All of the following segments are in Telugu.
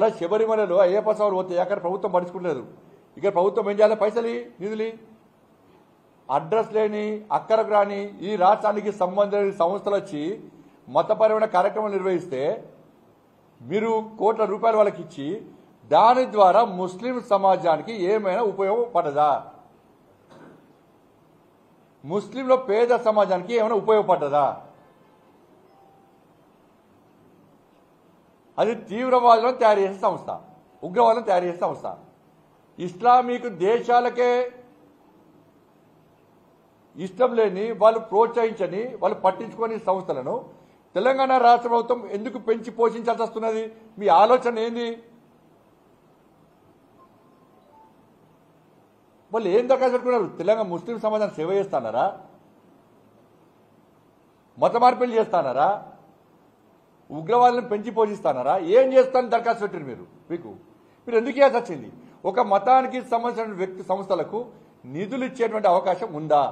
ఇవాళ శబరిమలలో అయ్యప్ప స్వామి పోతే అక్కడ ప్రభుత్వం పడుచుకుంటలేదు ఇక్కడ ప్రభుత్వం ఏం చేయాలి పైసలు నిధులు అడ్రస్ లేని అక్కరకు రాని ఈ రాష్ట్రానికి సంబంధించిన సంస్థలు వచ్చి మతపరమైన కార్యక్రమాలు నిర్వహిస్తే మీరు కోట్ల రూపాయలు వాళ్ళకి ఇచ్చి దాని ద్వారా ముస్లిం సమాజానికి ఏమైనా ఉపయోగపడదా ముస్లింల పేద సమాజానికి ఏమైనా ఉపయోగపడ్డదా అది తీవ్రవాదులను తయారు చేసే సంస్థ ఉగ్రవాదులను తయారు చేసే సంస్థ ఇస్లామిక్ దేశాలకే ఇష్టం లేని వాళ్ళు ప్రోత్సహించని వాళ్ళు పట్టించుకొని సంస్థలను తెలంగాణ రాష్ట్ర ప్రభుత్వం ఎందుకు పెంచి పోషించాల్సి వస్తున్నది మీ ఆలోచన ఏంది వాళ్ళు ఏం దరఖాస్తు పెట్టుకున్నారు తెలంగాణ ముస్లిం సమాజాన్ని సేవ చేస్తానారా మత మార్పిడి చేస్తానారా ఉగ్రవాదులను పెంచి పోషిస్తానారా ఏం చేస్తానని దరఖాస్తు పెట్టారు మీరు మీకు మీరు ఎందుకు ఇవ్వాల్సి వచ్చింది ఒక మతానికి సంబంధించిన వ్యక్తి సంస్థలకు నిధులు ఇచ్చేటువంటి అవకాశం ఉందా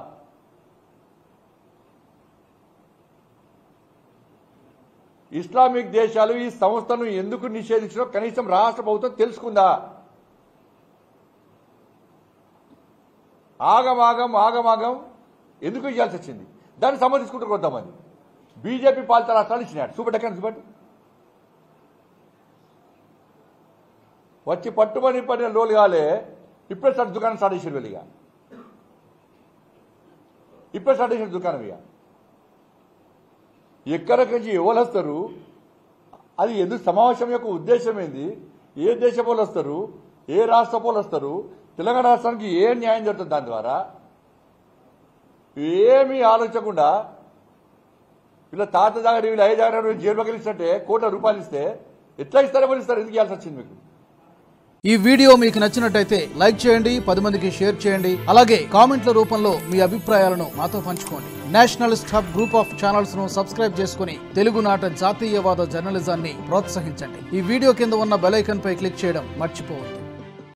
ఇస్లామిక్ దేశాలు ఈ సంస్థను ఎందుకు నిషేధించడం కనీసం రాష్ట్ర ప్రభుత్వం తెలుసుకుందా ఆగమాగం ఆగమాగం ఎందుకు ఇవ్వాల్సి వచ్చింది దాన్ని సమర్థించుకుంటూ కొంతమంది బీజేపీ పాలిత రాష్ట్రాలు ఇచ్చినాడు సూపర్ డెక్కన్ చూపండి వచ్చి పట్టుమని పడిన లోలు కాలే ఇప్పుడే స్టార్ట్ దుకాణం స్టార్ట్ చేసారు వీళ్ళు ఇక ఇప్పుడే స్టార్ట్ చేసిన దుకాణం ఇక ఎక్కడికి నుంచి ఎవరు వస్తారు అది ఎందుకు సమావేశం యొక్క ఉద్దేశం ఏంది ఏ దేశ పోలు వస్తారు ఏ రాష్ట్ర పోలు వస్తారు తెలంగాణ రాష్ట్రానికి ఏ న్యాయం జరుగుతుంది దాని ద్వారా ఏమీ ఆలోచించకుండా వీళ్ళ తాత దగ్గర వీళ్ళు ఐదు దగ్గర జైలు కలిసినట్టే కోట్ల రూపాయలు ఇస్తే ఎట్లా ఇస్తారో మరి ఇస్తారు ఎందుకు ఇవ్వాల్సి వచ్చింది మీకు ఈ వీడియో మీకు నచ్చినట్టయితే లైక్ చేయండి పది మందికి షేర్ చేయండి అలాగే కామెంట్ల రూపంలో మీ అభిప్రాయాలను మాతో పంచుకోండి nationalist hub group of channels ను సబ్స్క్రైబ్ చేసుకుని తెలుగునాట జాతీయవాద జర్నలిజాన్ని ప్రోత్సహించండి ఈ వీడియో కింద ఉన్న బెల్ ఐకాన్ పై క్లిక్ చేయడం మర్చిపోవద్దు